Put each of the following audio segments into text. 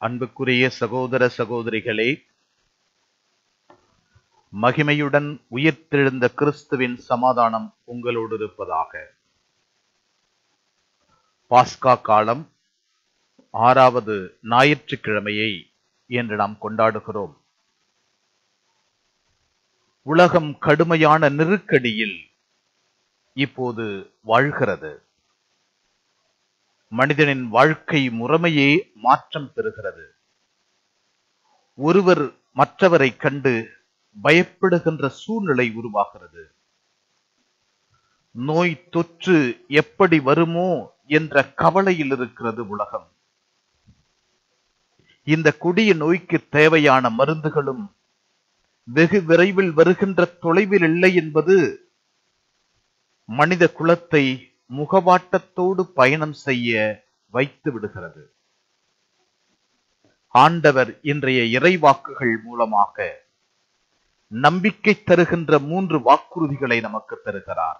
அன்புக்குரிய சகோதர சகோதரிகளே மகிமையுடன் உயிர்த்தெழுந்த கிறிஸ்துவின் சமாதானம் உங்களோடு இருப்பதாக பாஸ்கா காலம் ஆறாவது ஞாயிற்றுக்கிழமையை என்று நாம் கொண்டாடுகிறோம் உலகம் கடுமையான நெருக்கடியில் இப்போது வாழ்கிறது மனிதனின் வாழ்க்கை முறைமையே மாற்றம் பெறுகிறது ஒருவர் மற்றவரை கண்டு பயப்படுகின்ற சூழ்நிலை உருவாகிறது நோய் தொற்று எப்படி வருமோ என்ற கவலையில் இருக்கிறது உலகம் இந்த கொடிய நோய்க்கு தேவையான மருந்துகளும் வெகு விரைவில் வருகின்ற தொலைவில் இல்லை என்பது மனித குலத்தை முகவாட்டத்தோடு பயணம் செய்ய வைத்து விடுகிறது ஆண்டவர் இன்றைய இறைவாக்குகள் மூலமாக நம்பிக்கை தருகின்ற மூன்று வாக்குறுதிகளை நமக்கு தருகிறார்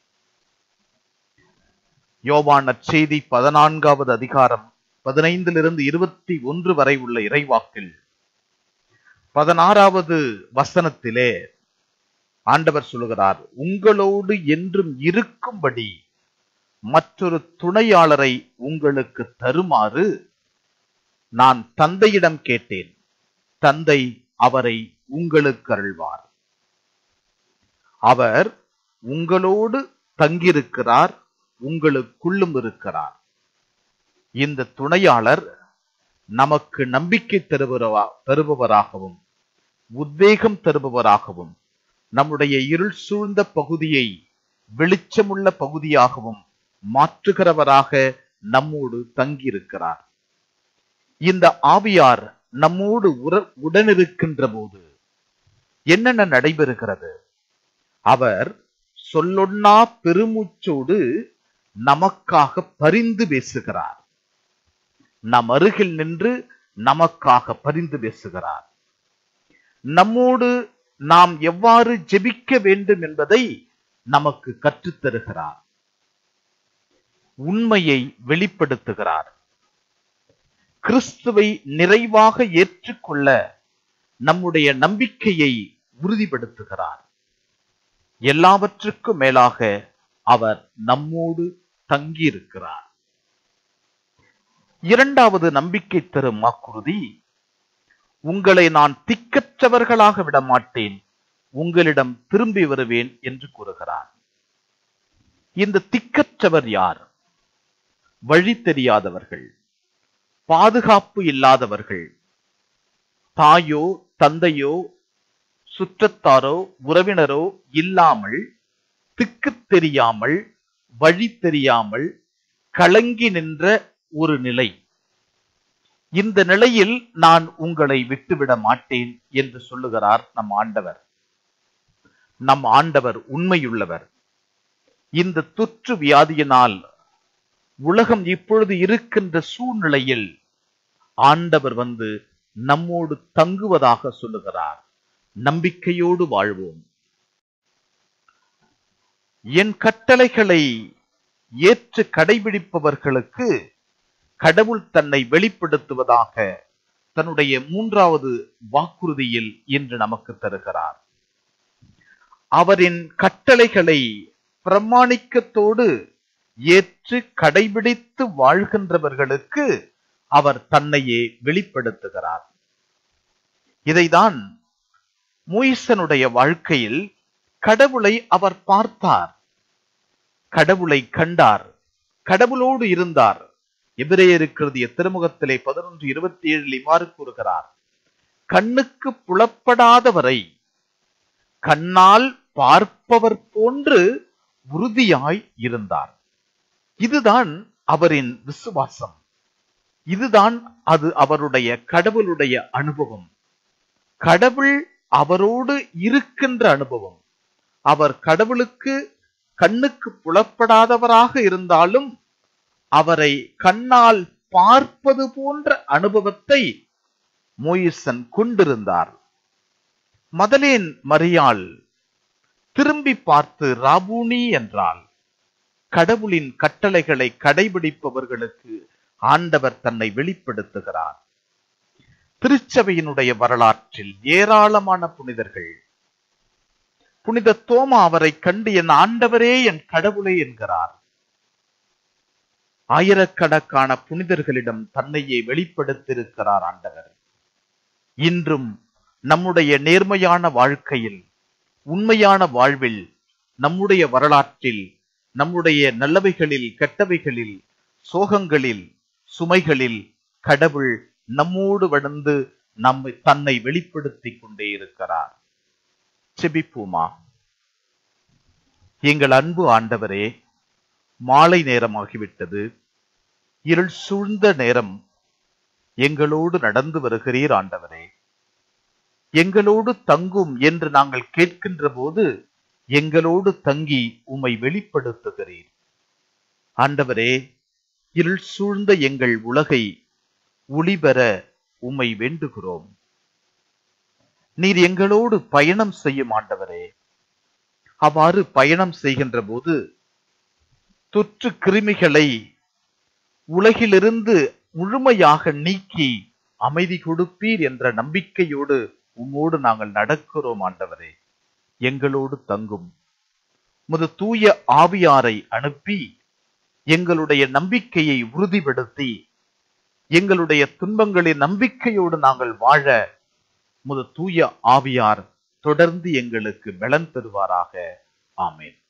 யோவான செய்தி பதினான்காவது அதிகாரம் பதினைந்திலிருந்து இருபத்தி ஒன்று வரை உள்ள இறைவாக்கில் பதினாறாவது வசனத்திலே ஆண்டவர் சொல்லுகிறார் உங்களோடு என்றும் இருக்கும்படி மற்றொரு துணையாளரை உங்களுக்கு தருமாறு நான் தந்தையிடம் கேட்டேன் தந்தை அவரை உங்களுக்கு அருள்வார் அவர் உங்களோடு தங்கியிருக்கிறார் உங்களுக்குள்ளும் இருக்கிறார் இந்த துணையாளர் நமக்கு நம்பிக்கை தருபவரா தருபவராகவும் உத்வேகம் தருபவராகவும் நம்முடைய இருள் சூழ்ந்த பகுதியை வெளிச்சமுள்ள பகுதியாகவும் மாற்றுகிறவராக நம்மோடு தங்கியிருக்கிறார் இந்த ஆவியார் நம்மோடு உர உடனிருக்கின்ற போது என்னென்ன நடைபெறுகிறது அவர் சொல்லொன்னா பெருமூச்சோடு நமக்காக பரிந்து பேசுகிறார் நம் அருகில் நின்று நமக்காக பரிந்து பேசுகிறார் நம்மோடு நாம் எவ்வாறு ஜெபிக்க வேண்டும் என்பதை நமக்கு கற்றுத்தருகிறார் உண்மையை வெளிப்படுத்துகிறார் கிறிஸ்துவை நிறைவாக ஏற்றுக்கொள்ள நம்முடைய நம்பிக்கையை உறுதிப்படுத்துகிறார் எல்லாவற்றுக்கும் மேலாக அவர் நம்மோடு தங்கியிருக்கிறார் இரண்டாவது நம்பிக்கை தரும் வாக்குறுதி உங்களை நான் திக்கற்றவர்களாக விட மாட்டேன் உங்களிடம் திரும்பி வருவேன் என்று கூறுகிறார் இந்த திக்கற்றவர் யார் வழி தெரியாதவர்கள் பாதுகாப்பு இல்லாதவர்கள் தாயோ தந்தையோ சுற்றத்தாரோ உறவினரோ இல்லாமல் திக்கு தெரியாமல் வழி தெரியாமல் கலங்கி நின்ற ஒரு நிலை இந்த நிலையில் நான் உங்களை விட்டுவிட மாட்டேன் என்று சொல்லுகிறார் நம் ஆண்டவர் நம் ஆண்டவர் உண்மையுள்ளவர் இந்த தொற்று வியாதியினால் உலகம் இப்பொழுது இருக்கின்ற சூழ்நிலையில் ஆண்டவர் வந்து நம்மோடு தங்குவதாக சொல்லுகிறார் நம்பிக்கையோடு வாழ்வோம் என் கட்டளைகளை ஏற்று கடைபிடிப்பவர்களுக்கு கடவுள் தன்னை வெளிப்படுத்துவதாக தன்னுடைய மூன்றாவது வாக்குறுதியில் இன்று நமக்கு தருகிறார் அவரின் கட்டளைகளை பிரமாணிக்கத்தோடு ஏற்று கடைபிடித்து வாழ்கின்றவர்களுக்கு அவர் தன்னையே வெளிப்படுத்துகிறார் இதைதான் மூயிசனுடைய வாழ்க்கையில் கடவுளை அவர் பார்த்தார் கடவுளை கண்டார் கடவுளோடு இருந்தார் எபிரேயருக்கிறது திருமுகத்திலே பதினொன்று இருபத்தி ஏழில் இவ்வாறு கூறுகிறார் கண்ணுக்கு புலப்படாதவரை கண்ணால் பார்ப்பவர் போன்று உறுதியாய் இருந்தார் இதுதான் அவரின் விசுவாசம் இதுதான் அது அவருடைய கடவுளுடைய அனுபவம் கடவுள் அவரோடு இருக்கின்ற அனுபவம் அவர் கடவுளுக்கு கண்ணுக்கு புலப்படாதவராக இருந்தாலும் அவரை கண்ணால் பார்ப்பது போன்ற அனுபவத்தை மோயிசன் கொண்டிருந்தார் மதலேன் மரியாள் திரும்பி பார்த்து ராபூனி என்றால் கடவுளின் கட்டளைகளை கடைபிடிப்பவர்களுக்கு ஆண்டவர் தன்னை வெளிப்படுத்துகிறார் திருச்சபையினுடைய வரலாற்றில் ஏராளமான புனிதர்கள் புனித தோமா அவரை கண்டு என் ஆண்டவரே என் கடவுளே என்கிறார் ஆயிரக்கணக்கான புனிதர்களிடம் தன்னையே வெளிப்படுத்தியிருக்கிறார் ஆண்டவர் இன்றும் நம்முடைய நேர்மையான வாழ்க்கையில் உண்மையான வாழ்வில் நம்முடைய வரலாற்றில் நம்முடைய நல்லவைகளில் கெட்டவைகளில் சோகங்களில் சுமைகளில் கடவுள் நம்மோடு வளர்ந்து நம்மை தன்னை வெளிப்படுத்திக் கொண்டே இருக்கிறார் செபிப்போமா எங்கள் அன்பு ஆண்டவரே மாலை நேரமாகிவிட்டது இருள் சூழ்ந்த நேரம் எங்களோடு நடந்து வருகிறீர் ஆண்டவரே எங்களோடு தங்கும் என்று நாங்கள் கேட்கின்ற போது எங்களோடு தங்கி உம்மை வெளிப்படுத்துகிறீர் ஆண்டவரே இருள் சூழ்ந்த எங்கள் உலகை ஒளிபெற உம்மை வேண்டுகிறோம் நீர் எங்களோடு பயணம் செய்யும் ஆண்டவரே அவ்வாறு பயணம் செய்கின்ற போது தொற்று கிருமிகளை உலகிலிருந்து முழுமையாக நீக்கி அமைதி கொடுப்பீர் என்ற நம்பிக்கையோடு உம்மோடு நாங்கள் நடக்கிறோம் ஆண்டவரே எங்களோடு தங்கும் முது தூய ஆவியாரை அனுப்பி எங்களுடைய நம்பிக்கையை உறுதிப்படுத்தி எங்களுடைய துன்பங்களின் நம்பிக்கையோடு நாங்கள் வாழ முது தூய ஆவியார் தொடர்ந்து எங்களுக்கு பலன் தருவாராக ஆமேன்